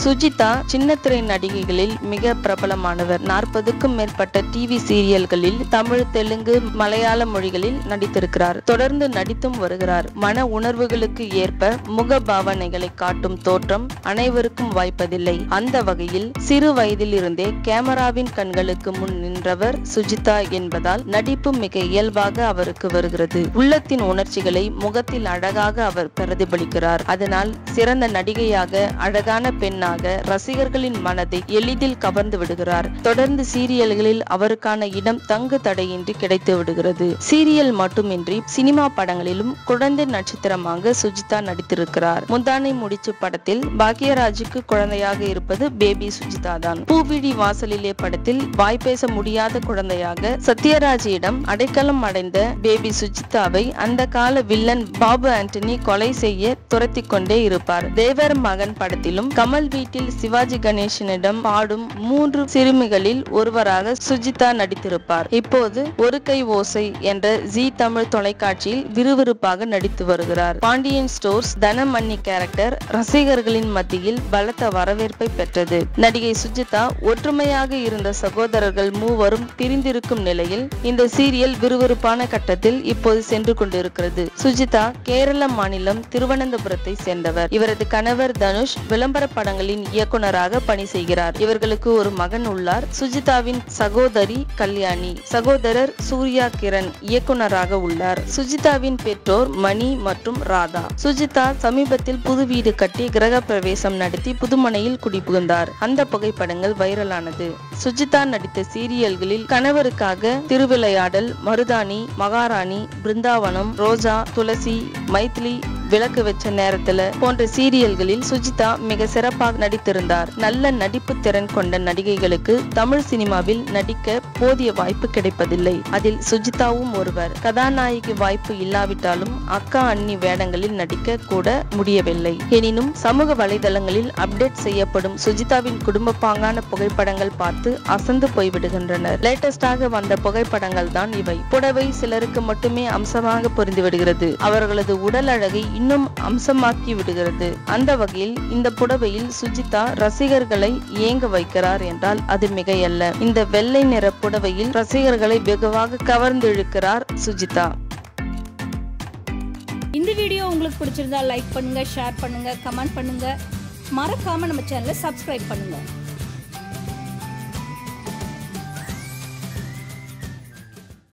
சுஜிதா சின்னத்திரை நடிகைகளில் மிக பிரபலமானவர் நாற்பதுக்கும் மேற்பட்ட டிவி சீரியல்களில் தமிழ் தெலுங்கு மலையாள மொழிகளில் நடித்திருக்கிறார் தொடர்ந்து நடித்தும் வருகிறார் மன உணர்வுகளுக்கு ஏற்ப முக பாவனைகளை காட்டும் தோற்றம் அனைவருக்கும் வாய்ப்பதில்லை அந்த வகையில் சிறு வயதில் இருந்தே கேமராவின் கண்களுக்கு முன் நின்றவர் சுஜிதா என்பதால் நடிப்பு மிக இயல்பாக அவருக்கு வருகிறது உள்ளத்தின் உணர்ச்சிகளை முகத்தில் அழகாக அவர் பிரதிபலிக்கிறார் அதனால் சிறந்த நடிகையாக அழகான பெண்ணாக ரசிகர்களின் மனதை எளிதில் கவர்ந்து விடுகிறார் தொடர்ந்து சீரியல்களில் அவருக்கான இடம் தங்கு தடையின்றி கிடைத்து விடுகிறது சீரியல் மட்டுமின்றி சினிமா படங்களிலும் குழந்தை நட்சத்திரமாக சுஜிதா நடித்திருக்கிறார் முந்தானை முடிச்சு படத்தில் பாக்யராஜுக்கு குழந்தையாக இருப்பது பேபி சுஜிதா தான் பூவிழி வாசலிலே படத்தில் வாய் பேச முடியாத குழந்தையாக சத்யராஜிடம் அடைக்கலம் அடைந்த பேபி சுஜிதாவை அந்த கால வில்லன் பாபு ஆண்டனி கொலை செய்ய துரத்தி கொண்டே இருப்பார் தேவர் மகன் படத்திலும் கமல் வீட்டில் சிவாஜி கணேசனிடம் பாடும் மூன்று சிறுமிகளில் ஒருவராக சுஜிதா நடித்திருப்பார் இப்போது ஒரு கை ஓசை என்ற ஜி தமிழ் தொலைக்காட்சியில் விறுவிறுப்பாக நடித்து வருகிறார் பாண்டியன் ஸ்டோர்ஸ் தனமணி கேரக்டர் ரசிகர்களின் மத்தியில் பலத்த வரவேற்பை பெற்றது நடிகை சுஜிதா ஒற்றுமையாக இருந்த சகோதரர்கள் மூவரும் பிரிந்திருக்கும் நிலையில் இந்த சீரியல் விறுவிறுப்பான கட்டத்தில் இப்போது சென்று கொண்டிருக்கிறது சுஜிதா கேரள மாநிலம் திருவனந்தபுரத்தை சேர்ந்தவர் இவரது கணவர் தனுஷ் விளம்பர படங்களின் இயக்குனராக பணி செய்கிறார் இவர்களுக்கு ஒரு மகன் உள்ளார் சுஜிதாவின் சகோதரி கல்யாணி சகோதரர் சூர்யா கிரண் இயக்குனராக உள்ளார் சுஜிதாவின் பெற்றோர் மணி மற்றும் ராதா சுஜிதா சமீபத்தில் புது வீடு கட்டி கிரக பிரவேசம் நடத்தி புதுமனையில் குடிபுகுந்தார் அந்த புகைப்படங்கள் வைரலானது சுஜிதா நடித்த சீரியல்களில் கணவருக்காக திருவிளையாடல் மருதாணி மகாராணி பிருந்தாவனம் ரோஜா துளசி மைத்திலி விளக்கு வச்ச நேரத்துல போன்ற சீரியல்களில் சுஜிதா மிக சிறப்பாக நடித்திருந்தார் நல்ல நடிப்பு திறன் கொண்ட நடிகைகளுக்கு தமிழ் சினிமாவில் நடிக்க போதிய வாய்ப்பு கிடைப்பதில்லை அதில் சுஜிதாவும் ஒருவர் கதாநாயகி வாய்ப்பு இல்லாவிட்டாலும் அக்கா அண்ணி வேடங்களில் நடிக்க கூட முடியவில்லை எனினும் சமூக வலைதளங்களில் அப்டேட் செய்யப்படும் சுஜிதாவின் குடும்ப பாங்கான புகைப்படங்கள் பார்த்து அசந்து போய்விடுகின்றனர் லேட்டஸ்டாக வந்த புகைப்படங்கள் தான் இவை புடவை சிலருக்கு மட்டுமே அம்சமாக பொருந்து விடுகிறது அவர்களது உடல் அழகை இன்னும் அம்சமாக்கி விடுகிறது அந்த வகையில் இந்த புடவையில் சுஜிதா ரசிகர்களை ஏங்க வைக்கிறார் என்றால் அது மிகையல்ல இந்த வெள்ளை நிற புடவையில் ரசிகர்களை வெகுவாக கவர்ந்திழுக்கிறார் சுஜிதா இந்த வீடியோ உங்களுக்கு பிடிச்சிருந்தா லைக் பண்ணுங்க ஷேர் பண்ணுங்க கமெண்ட் பண்ணுங்க மறக்காம நம்ம சேனலை சப்ஸ்கிரைப் பண்ணுங்க